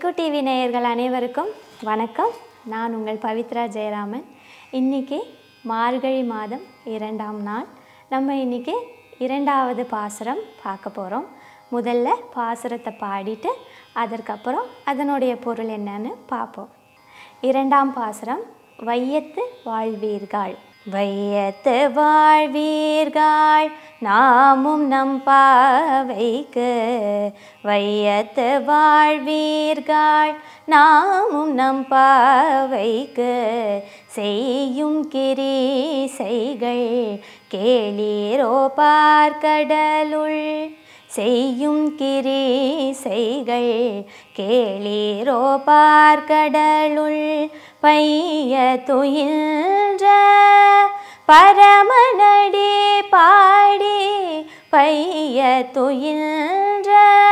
மிக்கு TV நேயர்கள் அனைவருக்கும் வணக்கம் நான் உங்கள் பவித்ரா ஜெயராமன் இன்னைக்கு மார்கழி மாதம் இரண்டாம் நாள் நம்ம இன்னைக்கு இரண்டாவது பாசுரம் பார்க்க போகிறோம் முதல்ல பாசுரத்தை பாடிட்டு அதற்கப்புறம் அதனுடைய பொருள் என்னன்னு பார்ப்போம் இரண்டாம் பாசுரம் வையத்து வாழ்வீர்கள் வையத்து வாழ்வீர்கள் நாமும் நம் பாவைக்கு வையத்து வாழ்வீர்கள் நாமும் நம் பாவைக்கு செய்யும் கிரீசைகள் கேளீரோ பார்க்கடலுள் செய்யும் கிரீசைகள் கேளீரோ பார்க்கடலுள் பைய துயின்ற பரமனடி பாடி பைய துயின்ற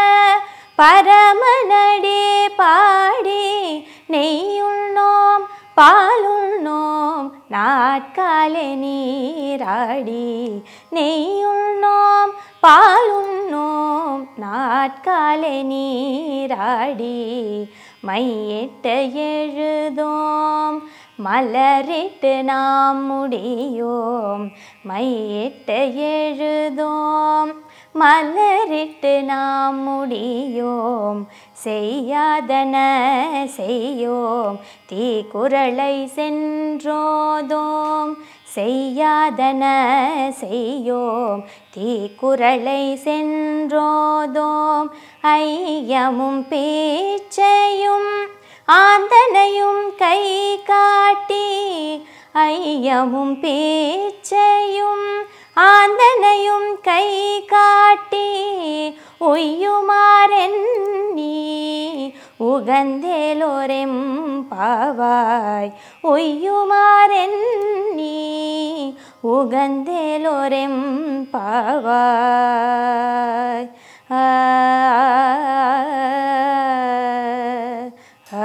பரமனடி பாடி நெய்யுண்ணோம் பாலுண்ணோம் நாட்காலே நீராடி நெய்யுண்ணோம் பாலுண்ணோம் நாட்காலே நீராடி மையிட்டு எழுதோம் மலரிட்டு நாம் முடியோம் மையிட்டு எழுதோம் மலரிட்டு நாம் முடியோம் செய்யாதன செய்யோம் தீக்குறளை சென்றோதோம் செய்யாதன செய்யோம் தீக்குறளை சென்றோதோம் ஐயமும் பேச்சையும் ஆந்தனையும் கை காட்டி ஐயமும் பேச்சையும் ஆந்தனையும் கை காட்டி உய்யுமாறென்னி உகந்தேலோரெம் பாவாய் உய்யுமாறென்னி உகந்தேலோரெம் பாவாய் ஆ ஆ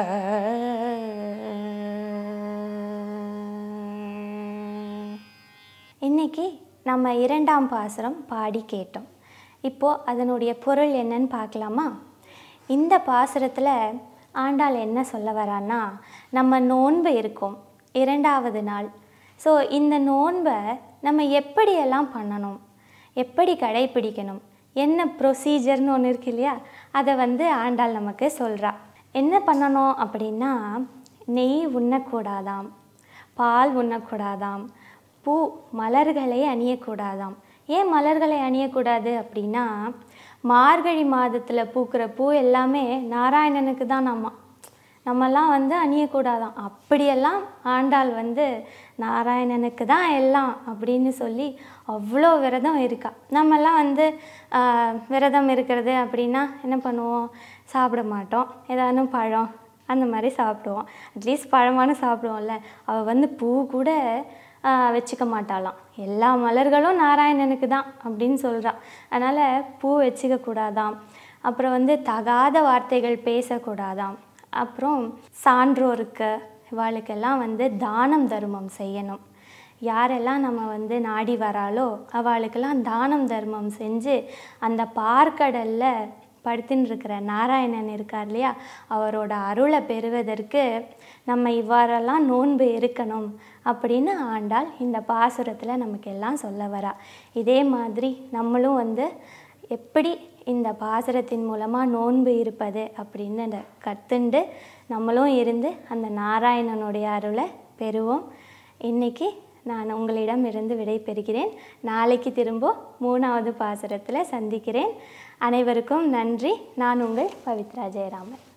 இன்னைக்கு நம்ம இரண்டாம் பாசுரம் பாடி கேட்டோம் இப்போது அதனுடைய பொருள் என்னன்னு பார்க்கலாமா இந்த பாசுரத்தில் ஆண்டாள் என்ன சொல்ல வரான்னா நம்ம நோன்பு இருக்கோம் இரண்டாவது நாள் ஸோ இந்த நோன்பை நம்ம எப்படியெல்லாம் பண்ணணும் எப்படி கடைப்பிடிக்கணும் என்ன ப்ரொசீஜர்னு ஒன்று இருக்கு இல்லையா அதை வந்து ஆண்டாள் நமக்கு சொல்கிறா என்ன பண்ணணும் அப்படின்னா நெய் உண்ணக்கூடாதாம் பால் உண்ணக்கூடாதாம் பூ மலர்களை அணியக்கூடாதாம் ஏன் மலர்களை அணியக்கூடாது அப்படின்னா மார்கழி மாதத்தில் பூக்கிற பூ எல்லாமே நாராயணனுக்கு தான் நம்ம நம்மெல்லாம் வந்து அணியக்கூடாதாம் அப்படியெல்லாம் ஆண்டாள் வந்து நாராயணனுக்கு தான் எல்லாம் அப்படின்னு சொல்லி அவ்வளோ விரதம் இருக்கா நம்மெல்லாம் வந்து ஆஹ், விரதம் இருக்கிறது அப்படின்னா என்ன பண்ணுவோம் சாப்பிட மாட்டோம் ஏதானும் பழம் அந்த மாதிரி சாப்பிடுவோம் அட்லீஸ்ட் பழமான சாப்பிடுவோம்ல அவள் வந்து பூ கூட ஆஹ், வச்சுக்க மாட்டாளாம் எல்லா மலர்களும் நாராயணனுக்கு தான் அப்படின்னு சொல்கிறா அதனால் பூ வச்சுக்க கூடாதாம் அப்புறம் வந்து தகாத வார்த்தைகள் பேசக்கூடாதாம் அப்புறம் சான்றோருக்கு இவாளுக்கெல்லாம் வந்து தானம் தர்மம் செய்யணும் யாரெல்லாம் நம்ம வந்து நாடி வராளோ அவளுக்கெல்லாம் தானம் தர்மம் செஞ்சு அந்த பார்க்கடலில் படுத்துன்னு இருக்கிற நாராயணன் இருக்கார் இல்லையா அவரோட அருளை பெறுவதற்கு நம்ம இவ்வாறெல்லாம் நோன்பு இருக்கணும் அப்படின்னு ஆண்டாள் இந்த பாசுரத்தில் நமக்கு எல்லாம் சொல்ல வரா இதே மாதிரி நம்மளும் வந்து எப்படி இந்த பாசுரத்தின் மூலமாக நோன்பு இருப்பது அப்படின்னு கற்றுண்டு நம்மளும் இருந்து அந்த நாராயணனுடைய அருளை பெறுவோம் இன்னைக்கு நான் உங்களிடம் இருந்து விடை பெறுகிறேன் நாளைக்கு திரும்ப மூணாவது பாசுரத்தில் சந்திக்கிறேன் அனைவருக்கும் நன்றி நான் உங்கள் பவித்ரா ஜெயராமன்